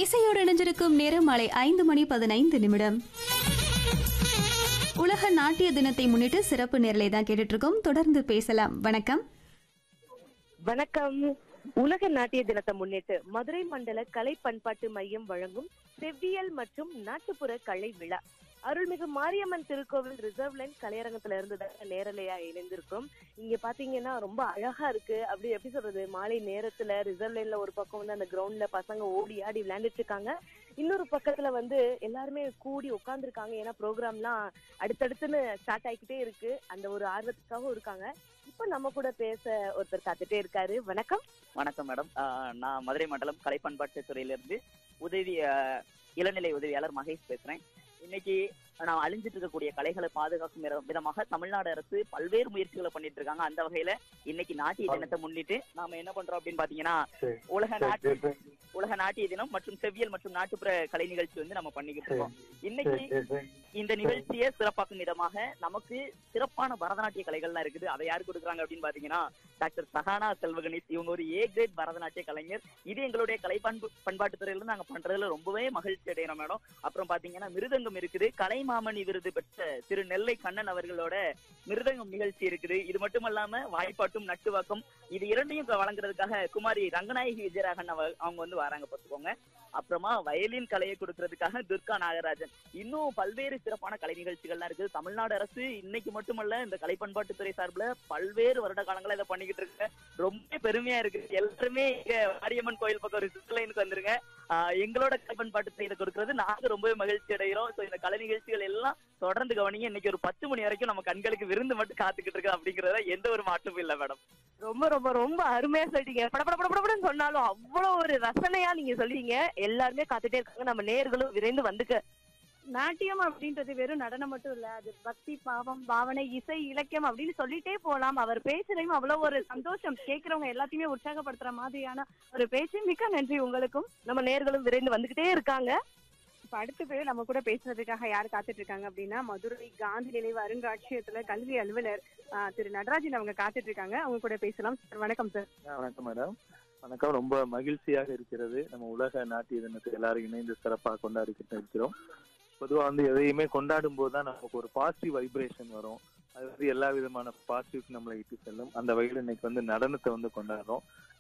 இசையோடு இணைஞ்சிருக்கும் நேரம் மாலை ஐந்து மணி பதினைந்து நிமிடம் உலக நாட்டிய தினத்தை முன்னிட்டு சிறப்பு நேரலை தான் கேட்டுட்டு இருக்கோம் தொடர்ந்து பேசலாம் வணக்கம் வணக்கம் உலக நாட்டிய தினத்தை முன்னிட்டு மதுரை மண்டல கலை பண்பாட்டு மையம் வழங்கும் செவ்வியல் மற்றும் நாட்டுப்புற கலை விழா அருள்மிகு மாரியம்மன் திருக்கோவில் ரிசர்வ் லைன் கலையரங்கத்துல இருந்து தான் நேரலையா இணைந்திருக்கோம் இங்க பாத்தீங்கன்னா ரொம்ப அழகா இருக்கு அப்படி எப்படி சொல்றது மாலை நேரத்துல ரிசர்வ் லைன்ல ஒரு பக்கம் வந்து அந்த கிரவுண்ட்ல பசங்க ஓடி ஆடி விளையாண்டுட்டு இருக்காங்க இன்னொரு பக்கத்துல வந்து எல்லாருமே கூடி உட்கார்ந்துருக்காங்க ஏன்னா ப்ரோக்ராம்லாம் அடுத்தடுத்துன்னு ஸ்டார்ட் ஆகிக்கிட்டே இருக்கு அந்த ஒரு ஆர்வத்துக்காகவும் இருக்காங்க இப்ப நம்ம கூட பேச ஒருத்தர் காத்துட்டே இருக்காரு வணக்கம் வணக்கம் மேடம் ஆஹ் நான் மதுரை மண்டலம் கலை பண்பாட்டு துறையிலிருந்து உதவி ஆஹ் இளநிலை உதவியாளர் மகேஷ் பேசுறேன் இன்னைக்கு நான் அழிஞ்சிட்டு இருக்கக்கூடிய கலைகளை பாதுகாக்கும் வித- விதமாக தமிழ்நாடு அரசு பல்வேறு முயற்சிகளை பண்ணிட்டு இருக்காங்க அந்த வகையில இன்னைக்கு நாட்டிய தினத்தை முன்னிட்டு நாம என்ன பண்றோம் அப்படின்னு பாத்தீங்கன்னா உலக நாட்டு உலக நாட்டிய தினம் மற்றும் செவ்வியல் மற்றும் நாட்டுப்புற கலை நிகழ்ச்சி வந்து நம்ம பண்ணிக்கிட்டு இருக்கோம் இன்னைக்கு இந்த நிகழ்ச்சியை சிறப்பாக்கும் விதமாக நமக்கு சிறப்பான பரதநாட்டிய கலைகள்லாம் இருக்குது அதை யார் கொடுக்குறாங்க அப்படின்னு பாத்தீங்கன்னா டாக்டர் சஹானா செல்வகணேஷ் இவங்க ஒரு ஏ கிரேட் பரதநாட்டிய கலைஞர் இது எங்களுடைய கலை பண்பு பண்பாட்டு துறையில நாங்க பண்றதுல ரொம்பவே மகிழ்ச்சி அடைகிறோம் மேடம் அப்புறம் பாத்தீங்கன்னா மிருதங்கம் இருக்குது கலைமாமணி விருது பெற்ற திரு நெல்லை கண்ணன் அவர்களோட மிருதங்கம் நிகழ்ச்சி இருக்குது இது மட்டும் இல்லாம வாய்ப்பாட்டும் நட்டுவாக்கம் இது இரண்டையும் வழங்குறதுக்காக குமாரி ரங்கநாயகி விஜயராகன் அவ- அவங்க வந்து வராங்க பார்த்துக்கோங்க அப்புறமா வயலின் கலையை கொடுக்கறதுக்காக துர்கா நாகராஜன் இன்னும் பல்வேறு சிறப்பான கலை நிகழ்ச்சிகள்லாம் இருக்குது தமிழ்நாடு அரசு இன்னைக்கு மட்டுமல்ல இந்த கலை பண்பாட்டுத்துறை சார்பில் பல்வேறு வருட காலங்களா இதை பண்ணிக்கிட்டு இருக்கு ரொம்ப பெருமையா இருக்கு எல்லாருமே இங்க மாரியம்மன் கோயில் பக்கம் ஒரு சுற்றுலைனுக்கு வந்துருங்க ஆஹ் எங்களோட கலை பண்பாட்டுத்துறை இதை கொடுக்கறது நாங்க ரொம்பவே மகிழ்ச்சி அடைகிறோம் ஸோ இந்த கலை நிகழ்ச்சிகள் எல்லாம் தொடர்ந்து கவனிங்க இன்னைக்கு ஒரு பத்து மணி வரைக்கும் நம்ம கண்களுக்கு விருந்து மட்டும் காத்துக்கிட்டு இருக்கு அப்படிங்கறத எந்த ஒரு மாற்றமும் இல்லை மேடம் ரொம்ப ரொம்ப ரொம்ப அருமையா சொல்லிட்டீங்க பட பட பட படன்னு சொன்னாலும் அவ்வளவு ஒரு ரசனையா நீங்க சொல்றீங்க எல்லாருமே காத்துட்டே இருக்காங்க நம்ம நேர்களும் விரைந்து வந்துக்க நாட்டியம் அப்படின்றது வெறும் நடனம் மட்டும் இல்ல அது பக்தி பாவம் பாவனை இசை இலக்கியம் அப்படின்னு சொல்லிட்டே போலாம் அவர் பேசுறதையும் அவ்வளவு ஒரு சந்தோஷம் கேட்கிறவங்க எல்லாத்தையுமே உற்சாகப்படுத்துற மாதிரியான ஒரு பேச்சு மிக்க நன்றி உங்களுக்கும் நம்ம நேர்களும் விரைந்து வந்துகிட்டே இருக்காங்க இப்ப அடுத்த பேர் நம்ம கூட பேசுறதுக்காக யார் காத்துட்டு இருக்காங்க அப்படின்னா மதுரை காந்தி நினைவு அருங்காட்சியகத்துல கல்வி அலுவலர் ஆ, திரு நடராஜன் அவங்க காத்துட்டு இருக்காங்க அவங்க கூட பேசலாம் சார் வணக்கம் சார் ஆ, வணக்கம் மேடம் வணக்கம் ரொம்ப மகிழ்ச்சியாக இருக்கிறது நம்ம உலக நாட்டிய தினத்தை எல்லாரும் இணைந்து சிறப்பாக கொண்டாடிக்கிட்டு இருக்கிறோம் பொதுவாக வந்து எதையுமே கொண்டாடும் போது தான் நமக்கு ஒரு பாசிட்டிவ் வைப்ரேஷன் வரும் அது வந்து எல்லா விதமான பாசிட்டிவ் நம்மளை இட்டு செல்லும் அந்த வகையில் இன்னைக்கு வந்து நடனத்தை வந்து கொண்டாடுறோம்